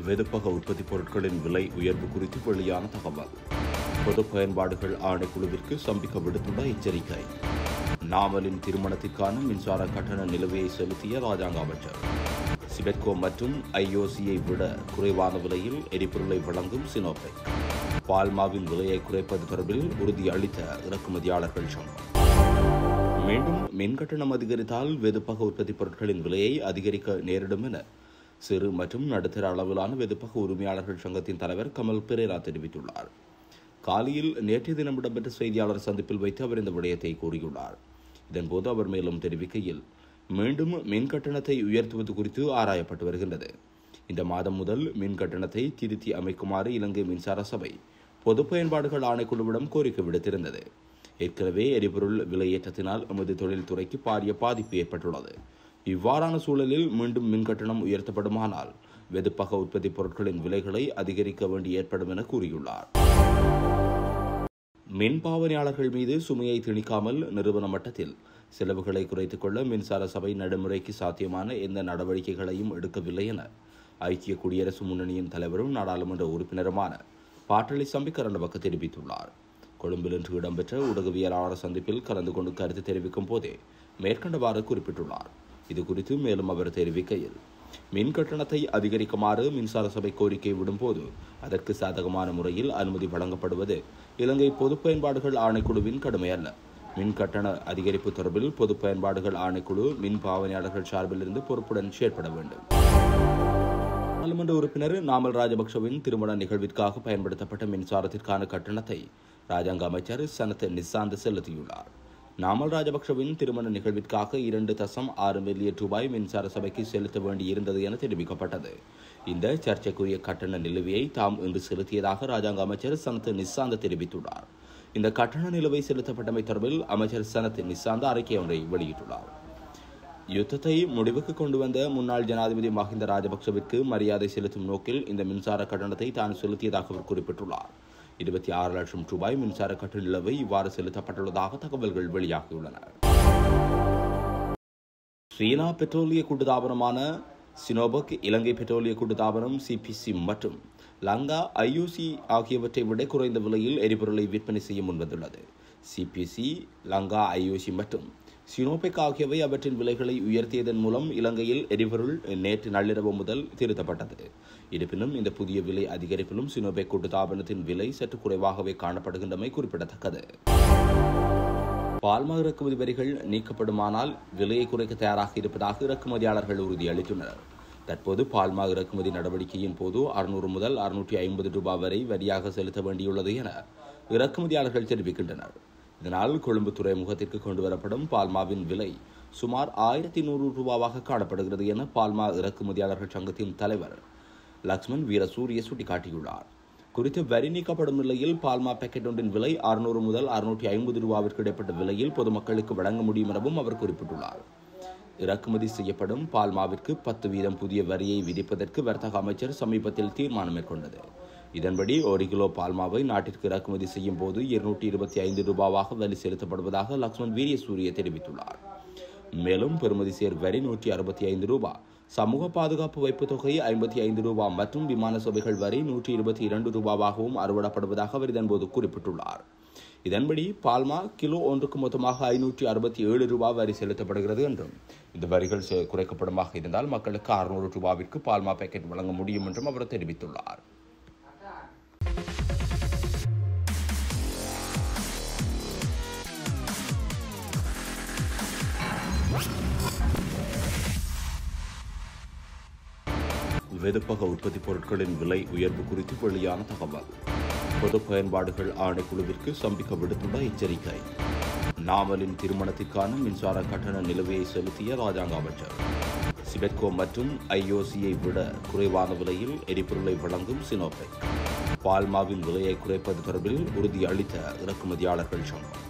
வெதுப்பக உற்பத்தி பொருட்களின் விலை உயர்வு குறித்து வெளியான தகவல் பொது பயன்பாடுகள் ஆணைக்குழுவிற்கு சம்பிக்க விடுத்துள்ள எச்சரிக்கை நாவலின் திருமணத்திற்கான மின்சார கட்டண நிலுவையை செலுத்திய ராஜாங்க அமைச்சர் சிபெட்கோ மற்றும் ஐஓசியை விட குறைவான விலையில் எரிபொருளை வழங்கும் சினோபெக் பால்மாவின் விலையை குறைப்பது தொடர்பில் உறுதி அளித்த இறக்குமதியாளர்கள் சங்கம் மீண்டும் மின் கட்டணம் அதிகரித்தால் வெதுப்பக உற்பத்தி பொருட்களின் விலையை அதிகரிக்க நேரிடும் என சிறு மற்றும் நடுத்தர அளவிலான வெதுப்பக உரிமையாளர்கள் சங்கத்தின் தலைவர் கமல் பெரேரா தெரிவித்துள்ளார் காலியில் நேற்றைய தினம் இடம்பெற்ற செய்தியாளர் சந்திப்பில் வைத்து அவர் இந்த விடயத்தை கூறியுள்ளார் இதன்போது அவர் மேலும் தெரிவிக்கையில் மீண்டும் மின் கட்டணத்தை உயர்த்துவது குறித்து ஆராயப்பட்டு வருகின்றது இந்த மாதம் முதல் மின் கட்டணத்தை திருத்தி அமைக்குமாறு இலங்கை மின்சார சபை பொது பயன்பாடுகள் ஆணைக்குழுவிடம் கோரிக்கை விடுத்திருந்தது ஏற்கனவே எரிபொருள் விலையேற்றத்தினால் எமது தொழில்துறைக்கு பாரிய பாதிப்பு ஏற்பட்டுள்ளது இவ்வாறான சூழலில் மீண்டும் மின் கட்டணம் உயர்த்தப்படுமானால் வெதுப்பக உற்பத்தி பொருட்களின் விலைகளை அதிகரிக்க வேண்டி ஏற்படும் என கூறியுள்ளார் மின் பாவனையாளர்கள் மீது சுமையை திணிக்காமல் நிறுவன மட்டத்தில் செலவுகளை குறைத்துக் கொள்ள மின்சார சபை நடைமுறைக்கு சாத்தியமான எந்த நடவடிக்கைகளையும் எடுக்கவில்லை என ஐக்கிய குடியரசு முன்னணியின் தலைவரும் நாடாளுமன்ற உறுப்பினருமான பாட்டளி சம்பிக்கரண்டவக்க தெரிவித்துள்ளார் கொழும்பில் இன்று இடம்பெற்ற ஊடகவியலாளர் சந்திப்பில் கலந்து கொண்டு கருத்து தெரிவிக்கும் போதே மேற்கண்டவாறு குறிப்பிட்டுள்ளார் இது குறித்து மேலும் அவர் தெரிவிக்கையில் மின் கட்டணத்தை அதிகரிக்குமாறு மின்சார சபை கோரிக்கை விடும்போது அதற்கு சாதகமான முறையில் அனுமதி வழங்கப்படுவது இலங்கை பொது பயன்பாடுகள் ஆணைக்குழுவின் கடமை அல்ல மின் கட்டண அதிகரிப்பு தொடர்பில் பொது பயன்பாடுகள் ஆணைக்குழு மின் பாவனையாளர்கள் சார்பில் இருந்து பொறுப்புடன் செயற்பட வேண்டும் நாடாளுமன்ற உறுப்பினர் நாமல் ராஜபக்சவின் திருமண நிகழ்விற்காக பயன்படுத்தப்பட்ட மின்சாரத்திற்கான கட்டணத்தை ராஜாங்க அமைச்சர் சனத் நிசாந்த் செலுத்தியுள்ளார் நாமல் ராஜபக்சவின் திருமண நிகழ்விற்காக இரண்டு தசம் ஆறு மில்லியன் ரூபாய் மின்சார சபைக்கு செலுத்த வேண்டியிருந்தது என தெரிவிக்கப்பட்டது இந்த சர்ச்சைக்குரிய கட்டண நிலுவையை தாம் இன்று செலுத்தியதாக ராஜாங்க அமைச்சர் சனத் நிசாந்த் தெரிவித்துள்ளார் இந்த கட்டண நிலுவை செலுத்தப்பட்டமை தொடர்பில் அமைச்சர் சனத் நிசாந்த் அறிக்கை ஒன்றை வெளியிட்டுள்ளார் யுத்தத்தை முடிவுக்கு கொண்டு வந்த முன்னாள் ஜனாதிபதி மஹிந்த ராஜபக்சவிற்கு மரியாதை செலுத்தும் நோக்கில் இந்த மின்சார கட்டணத்தை தான் செலுத்தியதாக அவர் குறிப்பிட்டுள்ளார் இருபத்தி ஆறு லட்சம் ரூபாய் மின்சார கட்டண நிலவை இவ்வாறு செலுத்தப்பட்டுள்ளதாக தகவல்கள் வெளியாகியுள்ளன ஸ்ரீனா பெட்ரோலிய கூட்டுத்தாபனமான சினோபக் இலங்கை பெட்ரோலிய கூட்டுத்தாபனம் சிபிசி மற்றும் லங்கா ஐயூசி ஆகியவற்றை விட குறைந்த விலையில் எரிபொருளை விற்பனை செய்ய முன்வந்துள்ளது சிபிசி லங்கா ஐயூசி மற்றும் சினோபெக் ஆகியவை அவற்றின் விலைகளை உயர்த்தியதன் மூலம் இலங்கையில் எரிபொருள் நேற்று நள்ளிரவு முதல் திருத்தப்பட்டது இருப்பினும் இந்த புதிய விலை அதிகரிப்பிலும் சினோபெக் கூட்டுத்தாபனத்தின் விலை சற்று குறைவாகவே காணப்படுகின்றமை குறிப்பிடத்தக்கது பால்மா இறக்குமதி வரிகள் நீக்கப்படுமானால் விலையை குறைக்க தயாராக இருப்பதாக இறக்குமதியாளர்கள் உறுதியளித்துள்ளனர் தற்போது பால்மா இறக்குமதி நடவடிக்கையின் போது அறுநூறு முதல் அறுநூற்றி ஐம்பது ரூபாய் வரை வரியாக செலுத்த வேண்டியுள்ளது என இறக்குமதியாளர்கள் தெரிவிக்கின்றனர் இதனால் கொழும்பு துறைமுகத்திற்கு கொண்டு வரப்படும் பால்மாவின் விலை சுமார் ஆயிரத்தி நூறு ரூபாவாக காணப்படுகிறது என பால்மா இறக்குமதியாளர்கள் சங்கத்தின் தலைவர் லக்ஷ்மண் வீரசூரிய சுட்டிக்காட்டியுள்ளார் குறித்து வரி நீக்கப்படும் நிலையில் பால்மா பேக்கெட் ஒன்றின் விலை அறுநூறு முதல் அறுநூற்றி ஐம்பது ரூபாவிற்கு இடைப்பட்ட விலையில் பொதுமக்களுக்கு வழங்க முடியும் எனவும் அவர் குறிப்பிட்டுள்ளார் இறக்குமதி செய்யப்படும் பால்மாவிற்கு பத்து வீதம் புதிய வரியை விதிப்பதற்கு வர்த்தக அமைச்சர் சமீபத்தில் தீர்மானம் மேற்கொண்டது இதன்படி ஒரு கிலோ பால்மாவை நாட்டிற்கு இறக்குமதி செய்யும் போது இருநூற்றி இருபத்தி ஐந்து ரூபாவாக வரி செலுத்தப்படுவதாக லக்ஷ்மண் வீரியசூரிய தெரிவித்துள்ளார் மேலும் பெறுமதி சேர் வரி நூற்றி அறுபத்தி ஐந்து ரூபாய் சமூக பாதுகாப்பு வைப்பு தொகை ஐம்பத்தி ஐந்து ரூபாய் மற்றும் விமான சேவைகள் வரி நூற்றி இருபத்தி இரண்டு ரூபாவாகவும் அறுவடப்படுவதாக அவர் இதன்போது குறிப்பிட்டுள்ளார் இதன்படி பால்மா கிலோ ஒன்றுக்கு மொத்தமாக ஐநூற்றி அறுபத்தி ஏழு ரூபாய் வரி செலுத்தப்படுகிறது என்றும் இந்த வரிகள் செ- குறைக்கப்படுமாக இருந்தால் மக்களுக்கு அறுநூறு ரூபாவிற்கு பால்மா பேக்கெட் வழங்க முடியும் என்றும் அவர் தெரிவித்துள்ளார் வெதுப்பக உற்பத்தி பொருட்களின் விலை உயர்வு குறித்து வெளியான தகவல் பொது பயன்பாடுகள் ஆணைக்குழுவிற்கு சம்பிக்க விடுத்துள்ள எச்சரிக்கை நாவலின் திருமணத்திற்கான மின்சார கட்டண நிலுவையை செலுத்திய ராஜாங்க அமைச்சர் சிபெட்கோ மற்றும் ஐஓசியை விட குறைவான விலையில் எரிபொருளை வழங்கும் சினோபெக் பால்மாவின் விலையை குறைப்பது தொடர்பில் உறுதி அளித்த இறக்குமதியாளர்கள் சங்கம்